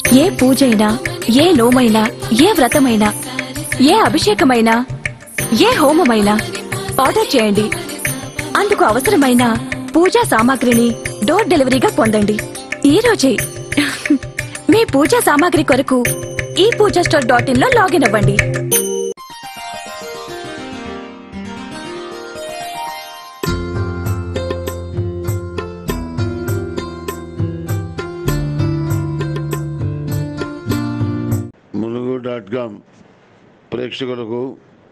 ఏ పూజైనా ఏ నోమైనా ఏ వ్రతమైనా ఏ అభిషేకమైనా ఏ హోమమైనా ఆర్డర్ చేయండి అందుకు అవసరమైన పూజా సామాగ్రిని డోర్ డెలివరీగా పొందండి ఈ రోజే మీ పూజా సామాగ్రి కొరకు ఈ పూజా స్టోర్ డాట్ ఇన్ లో లాగిన్ అవ్వండి ములుగు డాట్ కామ్ ప్రేక్షకులకు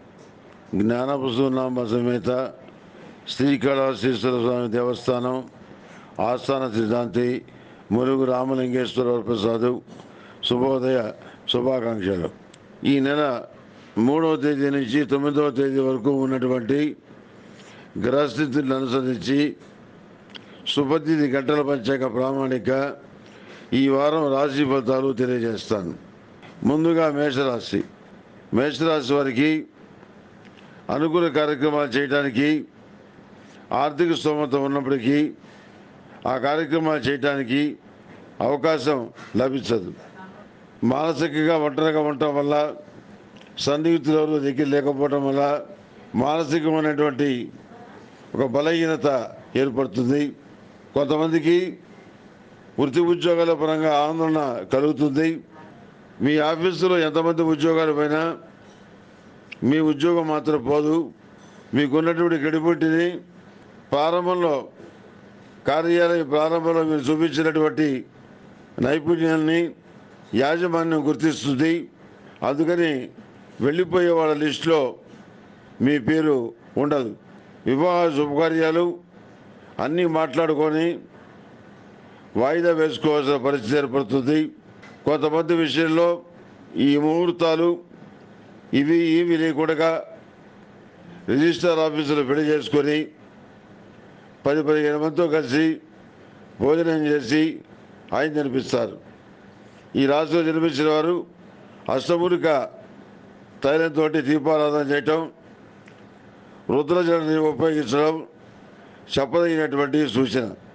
జ్ఞానపుసునామ సమేత శ్రీకాళహస్తీశ్వర స్వామి దేవస్థానం ఆస్థాన సిద్ధాంతి ములుగు రామలింగేశ్వర ప్రసాద్ శుభోదయ శుభాకాంక్షలు ఈ నెల మూడవ తేదీ నుంచి తొమ్మిదవ తేదీ వరకు ఉన్నటువంటి గ్రహస్థితులను అనుసరించి సుపతిథి గంటల పంచాక ప్రామాణిక ఈ వారం రాశి ఫలితాలు తెలియజేస్తాను ముందుగా మేషరాశి మేషరాశి వారికి అనుకూల కార్యక్రమాలు చేయడానికి ఆర్థిక స్తోమత ఉన్నప్పటికీ ఆ కార్యక్రమాలు చేయడానికి అవకాశం లభించదు మానసికంగా ఒంటరిగా ఉండటం వల్ల సన్నిహితులు ఎవరు దగ్గర లేకపోవడం వల్ల మానసికమైనటువంటి ఒక బలహీనత ఏర్పడుతుంది కొంతమందికి వృత్తి ఉద్యోగాల పరంగా ఆందోళన కలుగుతుంది మీ ఆఫీసులో ఎంతమంది ఉద్యోగాలు పోయినా మీ ఉద్యోగం మాత్రం పోదు మీకున్నటువంటి గడిబొట్టిని ప్రారంభంలో కార్యాలయ ప్రారంభంలో మీరు చూపించినటువంటి నైపుణ్యాన్ని యాజమాన్యం గుర్తిస్తుంది అందుకని వెళ్ళిపోయే వాళ్ళ లిస్టులో మీ పేరు ఉండదు వివాహ శుభకార్యాలు అన్నీ మాట్లాడుకొని వాయిదా వేసుకోవాల్సిన పరిస్థితి ఏర్పడుతుంది కొంతమంది విషయంలో ఈ ముహూర్తాలు ఇవి ఇవి లేకుండా రిజిస్టర్ ఆఫీసులో పెళ్లి చేసుకొని పది పదిహేను మందితో కలిసి భోజనం చేసి ఆయన జనిపిస్తారు ఈ రాశిలో జన్మించిన వారు అష్టములిక తైలంతో దీపారాధన చేయటం రుద్రజలని ఉపయోగించడం చెప్పదగినటువంటి సూచన